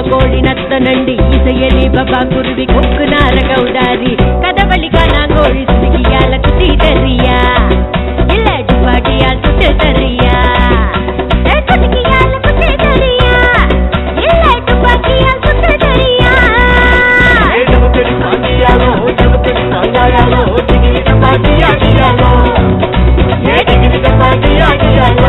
கோழி நத்த நண்டு இசையலி பபா குருவி கொக்கு நார கௌதாரி கதவழி காணாங்கோழி சுடுகியால குத்தி தரியா இல்ல துப்பாக்கியால் சுட்டு தரியா ஏ, சுடுகியால குத்தி தரியா இல்ல துப்பாக்கியால் சுட்டு தரியா ஏழு பாண்டியாலோ ஜகப்படி பாண்டியாலோ டிகிரிட்ட பாண்டியாடியாலோ ஏ டிகிரிட்ட பாண்டியாடியாலோ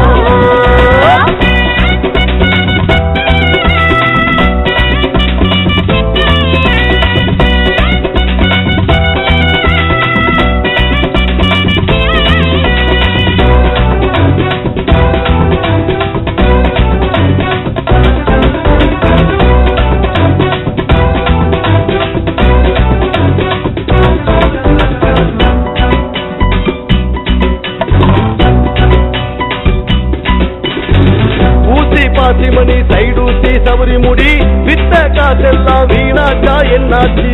ஊசி பாசி மணி சைடூசி சவரி முடி வித்த காசெல்லாம் வீணாச்சா என்னாச்சு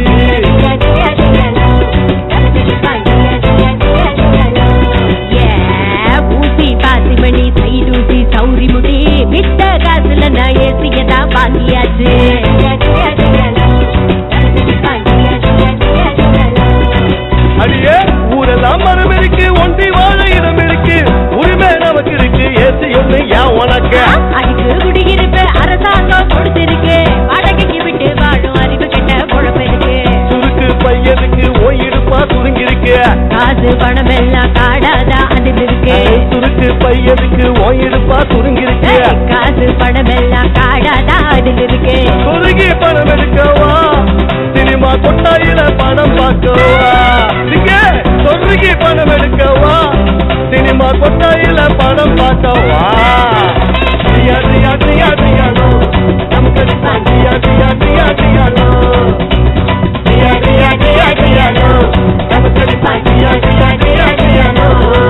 ஏ, ஊசி பாசி மணி சைடூசி சௌரி முடி வித்த காசுல நான் ஏசியதான் வாங்கியாச்சு அடியே ஊரெல்லாம் மரம் இருக்கு ஒன்றி வாழ இடம் இருக்கு உரிமை நமக்கு இருக்கு ஏசி ஒண்ணு ஏன் உனக்கு அதுக்கு குடியிருப்பு அரசாங்கம் கொடுத்திருக்கு வாடகைக்கு விட்டு வாழும் அறிவு கெட்ட குழப்பம் இருக்கு சுருக்கு பையனுக்கு ஓயிடுப்பா சுருங்கிருக்கு காசு பணம் எல்லாம் காடாதா அதில் இருக்கு சுருக்கு பையனுக்கு ஓயிடுப்பா சுருங்கிருக்கு காசு பணம் எல்லாம் காடாதா அதில் இருக்கு சொருகி பணம் எடுக்கவா சினிமா கொட்டாயில பணம் பார்க்கவா இங்க சொருகி பணம் எடுக்கவா சினிமா கொட்டாயில பணம் பார்க்கவா டியா டியா டியா டியாலோ நமக்கு டியா டியா டியா டியாலோ டியா டியா டியா டியாலோ நமக்கு டியா டியா டியா டியாலோ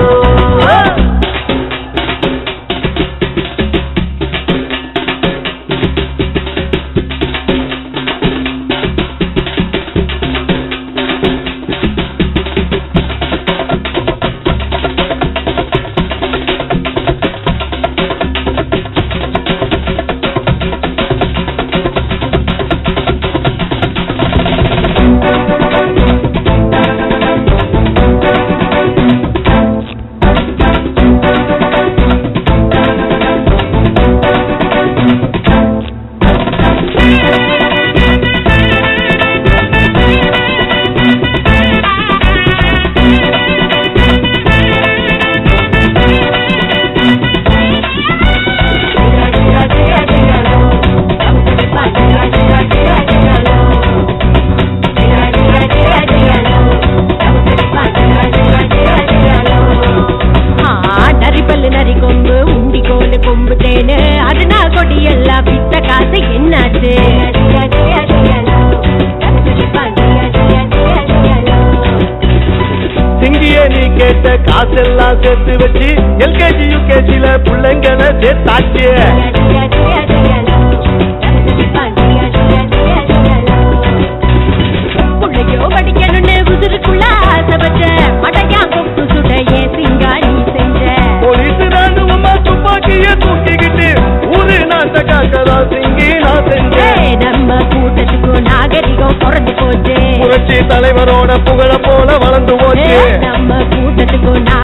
ஆ, நரிப்பல்லு நரி கொம்பு உண்டி கோலு கொம்பு தேனு அதுனா கொடி எல்லாம் வித்த காசு என்னாச்சு சிங்கிய நீ கேட்ட காசெல்லாம் சேர்த்து வச்சு எல்கேஜி யூகேஜில பிள்ளைங்களை சேர்த்தாச்சு புள்ளையோ படிக்கணும்னு உசுருக்குள்ள ஆசை வச்ச மடையா கொப்பு சுட ஏன் சிங்கா நீ செஞ்ச போலீஸ் ராணுவமா துப்பாக்கிய தூக்கிக்கிட்டு ஊரு நாட்ட காக்கதா சிங்கி நான் செஞ்சேன் ஏய், நம்ம கூட்டத்துக்கும் நாகரிகம் குறைஞ்சு போச்சு புரட்சி தலைவரோட புகழ போல வளர்ந்து போச்சு ஏய், நம்ம கூட்டத்துக்கும்